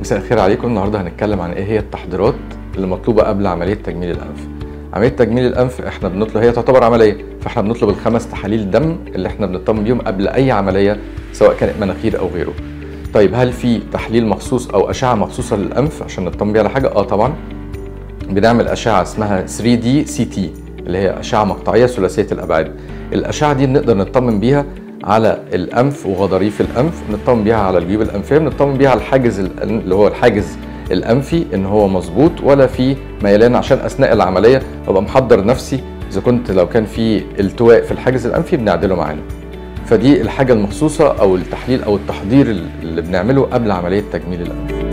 مساء الخير عليكم النهارده هنتكلم عن ايه هي التحضيرات اللي مطلوبه قبل عمليه تجميل الانف عمليه تجميل الانف احنا بنطلب هي تعتبر عمليه فاحنا بنطلب الخمس تحاليل دم اللي احنا بنطمن بيهم قبل اي عمليه سواء كانت مناخير او غيره طيب هل في تحليل مخصوص او اشعه مخصوصه للانف عشان نطمن بيها على حاجه اه طبعا بنعمل اشعه اسمها 3 دي سي تي اللي هي اشعه مقطعيه ثلاثيه الابعاد الاشعه دي بنقدر نطمن بيها على الانف وغضاريف الانف بنطمن بيها على الجيوب الانفيه بنطمن بيها على الحاجز ال- اللي هو الحاجز الانفي ان هو مظبوط ولا في ميلان عشان اثناء العمليه ابقى محضر نفسي اذا كنت لو كان في التواء في الحاجز الانفي بنعدله معانا فدي الحاجه المخصوصه او التحليل او التحضير اللي بنعمله قبل عمليه تجميل الانف